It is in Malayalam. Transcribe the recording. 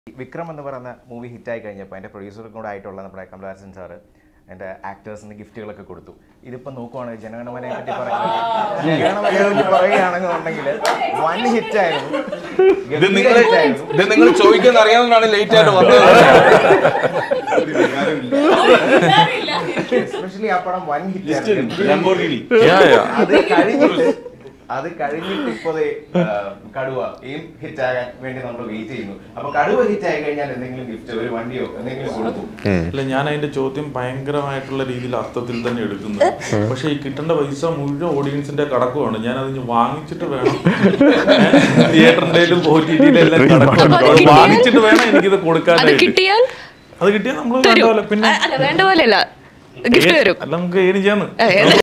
വിക്രം എന്ന് പറയുന്ന മൂവി ഹിറ്റായി കഴിഞ്ഞപ്പോൾ എൻ്റെ പ്രൊഡ്യൂസറും കൂടെ ആയിട്ടുള്ള നമ്മുടെ കമലഹാസൻ സാറ് എൻ്റെ ആക്ടേഴ്സിന് ഗിഫ്റ്റുകളൊക്കെ കൊടുത്തു ഇതിപ്പോൾ നോക്കുവാണെങ്കിൽ ജനഗണമനയെ പറ്റി പറയുന്നത് ജനഗണമനയെ പറ്റി പറയുകയാണെന്നുണ്ടെങ്കിൽ വൺ ഹിറ്റായിരുന്നു ഇത് നിങ്ങൾ ഇത് നിങ്ങൾ ചോദിക്കുന്ന അറിയാവുന്നതാണ് ലേറ്റ് ആയിട്ട് വന്നത് എസ്പെഷ്യലി ആ പടം വൺ ഹിറ്റ് ലംബോർഗിനി അത് കഴിഞ്ഞിട്ട് അത് കഴിഞ്ഞിട്ട് ഇപ്പോ ദേ, ആ, കടുവ ഈ ഹിറ്റ് ആകാൻ വേണ്ടി നമ്മൾ വെയിറ്റ് ചെയ്യുന്നു അപ്പൊ കടുവ ഹിറ്റ് ആയി കഴിഞ്ഞാൽ എന്തെങ്കിലും ഗിഫ്റ്റ് ഒരു വണ്ടിയോ എന്തെങ്കിലും കൊടുക്കും അല്ല ഞാൻ അതിന്റെ ചോദ്യം ഭയങ്കരമായിട്ടുള്ള രീതിയിൽ അർത്ഥത്തിൽ തന്നെ എടുക്കുന്നത് പക്ഷെ ഈ കിട്ടേണ്ട പൈസ മുഴുവൻ ഓഡിയൻസിന്റെ കടക്കുവാണ് ഞാൻ അത് ഇനി വാങ്ങിച്ചിട്ട് വേണം തിയേറ്ററിന്റെയും ഒ ടി ടിയിലെല്ലാം കടക്കുവാണ് അപ്പൊ അത് അത് കിട്ടിയാൽ? വാങ്ങിച്ചിട്ട് വേണം എനിക്കിത് അത് കൊടുക്കാനായിട്ട് കിട്ടിയാൽ അത് കിട്ടിയാൽ നമ്മൾ തരും കണ്ടപോലെ പിന്നെ അ- അല്ല വേണ്ട പോലെയല്ല ഗിഫ്റ്റ് തരും അല്ല നമുക്ക് ഏന് ചെയ്യാന്ന് ഏ,